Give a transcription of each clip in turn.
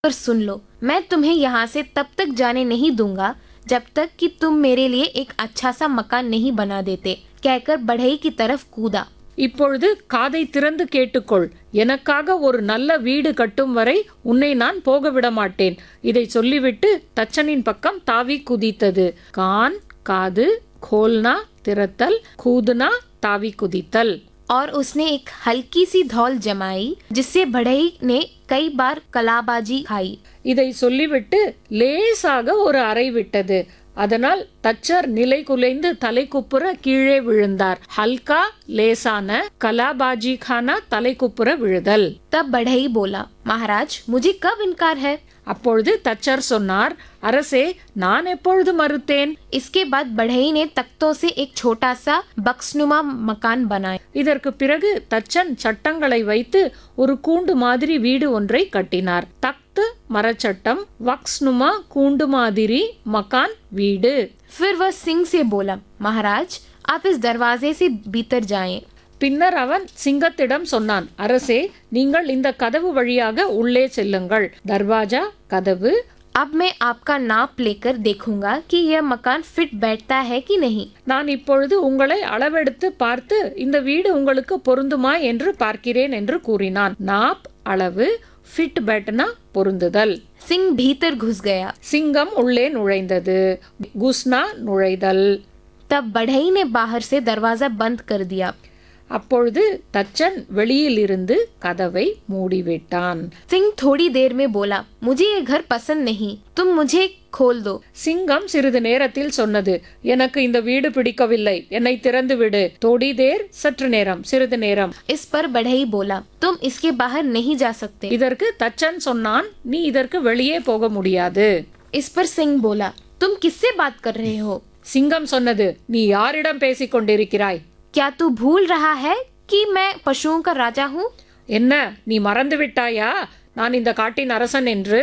पर सुन लो मैं तुम्हें यहाँ से तब तक जाने नहीं दूंगा जब तक कि तुम मेरे लिए एक अच्छा सा मकान नहीं बना देते कहकर बढ़ई की तरफ कूदा இப்பொழுது காதை திறந்து கேட்டுக்கொள் எனக்காக ஒரு நல்ல வீடு கட்டும் வரை உன்னை நான் போக விட மாட்டேன் இதை சொல்லிவிட்டு தச்சனின் பக்கம் தாவி குதித்தது கான் காது கோல்னா திறத்தல் கூதுனா தாவி குதித்தல் और उसने एक हल्की सी धौल जमाई जिससे बढ़ई ने कई बार कलाबाजी खाई இதை சொல்லிவிட்டு லேசாக ஒரு அறை விட்டது அதனால் தச்சர் நிலை குலைந்து தலை குப்புற கீழே விழுந்தார் ஹல்கா லேசான கலாபாஜி கானா தலை குப்புற விழுதல் तब बढ़ई बोला महाराज मुझे कब इनकार है அப்பொழுது தச்சர் சொன்னார் அரசே நான் எப்பொழுது மறுத்தேன் इसके बाद बढ़ई ने तख्तों से एक छोटा सा बक्सनुमा मकान बनाया இதற்கு பிறகு தச்சன் சட்டங்களை வைத்து ஒரு கூண்டு மாதிரி வீடு ஒன்றை கட்டினார் தக்து மரச்சட்டம் வக்ஸ்னுமா கூண்டு மாதிரி மகான் வீடு फिर वह सिंह से बोला महाराज आप इस दरवाजे से भीतर जाएं பின்னர் அவன் சிங்கத்திடம் சொன்னான் அரசே நீங்கள் இந்த கதவு வழியாக உள்ளே செல்லுங்கள் தர்வாஜா கதவு अब मैं आपका नाप लेकर देखूंगा कि यह मकान फिट बैठता है कि नहीं நான் இப்பொழுது உங்களை அளவெடுத்து பார்த்து இந்த வீடு உங்களுக்கு பொருந்துமா என்று பார்க்கிறேன் என்று கூறினான் நாப் அளவு ஃபிட் பேட்னா பொருந்துதல் सिंह भीतर घुस गया சிங்கம் உள்ளே நுழைந்தது குஸ்னா நுழைதல் तब बढ़ई ने बाहर से दरवाजा बंद कर दिया அப்பொழுது தச்சன் வெளியிலிருந்து கதவை மூடிவிட்டான் सिंह थोड़ी देर में बोला मुझे ये घर पसंद नहीं तुम मुझे खोल दो சிங்கம் சிறிது நேரத்தில் சொன்னது எனக்கு இந்த வீடு பிடிக்கவில்லை என்னை திறந்து விடு தோடிதேர் சற்று நேரம் சிறிது நேரம் इस पर बढ़ई बोला तुम इसके बाहर नहीं जा सकते இதற்கு தச்சன் சொன்னான் நீ இதற்கு வெளியே போக முடியாது इस पर सिंह बोला तुम किससे बात कर रहे हो சிங்கம் சொன்னது நீ யாரிடம் பேசிக் கொண்டிருக்கிறாய் क्या तू भूल रहा है कि मैं पशुओं का राजा हूँ என்ன நீ மறந்து விட்டாயா நான் இந்த காட்டின் அரசன் என்று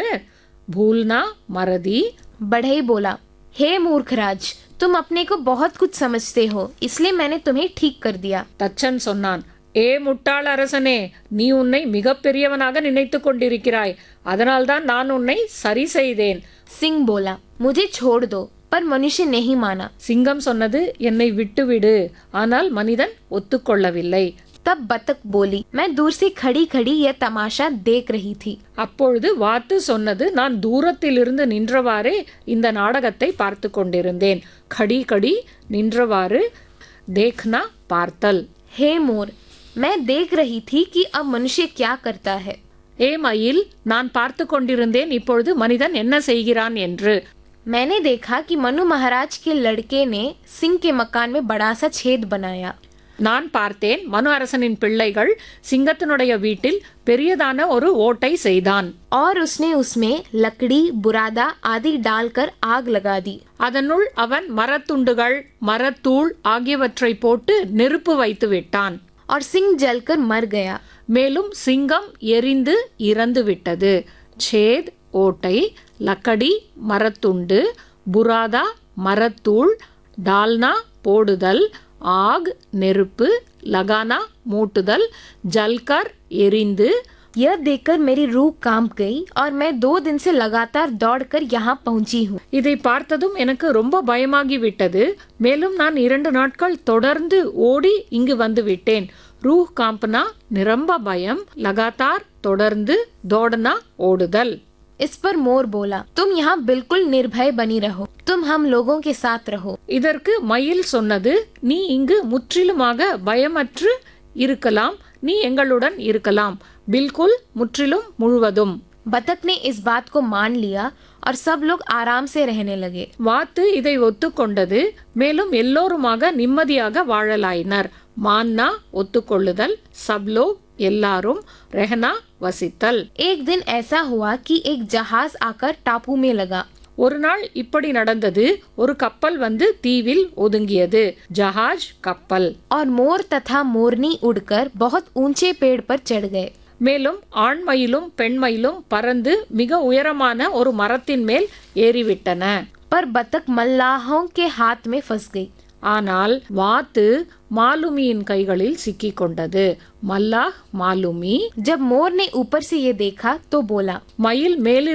भूलना மறதி बढ़ई बोला हे मूर्खराज तुम अपने को बहुत कुछ समझते हो इसलिए मैंने तुम्हें ठीक कर दिया தச்சன் சொன்னான் ஏ முட்டாள் அரசனே நீ உன்னை மிகப் பெரியவனாக நினைத்துக் கொண்டிருக்கிறாய் அதனால்தான் நான் உன்னை சரி செய்தேன் सिंह बोला मुझे छोड़ दो पर मनुष्य नहीं माना சிங்கம் சொன்னது என்னை விட்டுவிடு ஆனால் மனிதன் ஒத்துக்கொள்ளவில்லை तब बतख बोली मैं दूर से खड़ी खड़ी यह तमाशा देख रही थी அப்பொழுது வாத்து சொன்னது நான் தூரத்திலிருந்து நின்றவாறே இந்த நாடகத்தை பார்த்து கொண்டிருந்தேன் கடி கடி நின்றவாறு தேக்னா பார்த்தல் हे मोर मैं देख रही थी कि अब मनुष्य क्या करता है ஏ மயில் நான் பார்த்து கொண்டிருந்தேன் இப்பொழுது மனிதன் என்ன செய்கிறான் என்று मैंने देखा कि मनु महाराज के लड़के ने सिंह के मकान में बड़ा सा छेद बनाया நான் பார்த்தேன் மனு அரசனின் பிள்ளைகள் சிங்கத்தினுடைய வீட்டில் பெரியதான ஒரு ஓட்டை செய்தான் और उसने उसमें लकड़ी बुरादा आदि डालकर आग लगा दी அதனுள் அவன் மரத்துண்டுகள் மரத்தூள் ஆகியவற்றை போட்டு நெருப்பு வைத்து விட்டான் और सिंह जलकर मर गया மேலும் சிங்கம் எரிந்து இறந்து விட்டது சேத் ஓட்டை லக்கடி மரத்துண்டு புராதா மரத்தூள் டால்னா போடுதல் ஆக் நெருப்பு லகானா மூட்டுதல் ஜல்கர் எரிந்து यह देखकर मेरी रूह कांप गई और मैं दो दिन से लगातार दौड़कर यहाँ पहुंची हूँ இதை பார்த்ததும் எனக்கு ரொம்ப பயமாகி விட்டது மேலும் நான் இரண்டு நாட்கள் தொடர்ந்து ஓடி இங்கு வந்து விட்டேன் ரூஹ் காம்பனா நிரம்ப பயம் லகாத்தார் தொடர்ந்து தோடனா ஓடுதல் इस पर मोर बोला तुम यहाँ बिल्कुल निर्भय बनी रहो तुम हम लोगों के साथ रहो இதற்கு மயில் சொன்னது நீ இங்கு முற்றிலுமாக பயமற்று இருக்கலாம் நீ எங்களுடன் இருக்கலாம் பில்குல் முற்றிலும் முழுவதும் बतख ने इस बात को मान लिया और सब लोग आराम से रहने लगे வாத்து இதை ஒத்துக்கொண்டது மேலும் எல்லோருமாக நிம்மதியாக வாழலாயினர் மான்னா ஒத்துக்கொள்ளுதல் சப்லோ எல்லாரும் ரெஹனா வசித்தல் एक दिन ऐसा हुआ कि एक जहाज आकर टापू में लगा ஒரு நாள் இப்படி நடந்தது ஒரு கப்பல் வந்து தீவில் ஒதுங்கியது ஜஹாஜ் கப்பல் और मोर तथा मोरनी उड़कर बहुत ऊंचे पेड़ पर चढ़ गए மேலும் ஆண்மயிலும் பெண்மயிலும் பறந்து மிக உயரமான ஒரு மரத்தின் மேல் ஏறிவிட்டன पर बतख मल्लाहों के हाथ में फंस गई ஆனால் வாத்து மாலுமியின் கைகளில் சிக்கிக் கொண்டது மல்லாஹ் மாலுமி जब मोर ने ऊपर से ये देखा तो बोला மயில் மேலிருந்து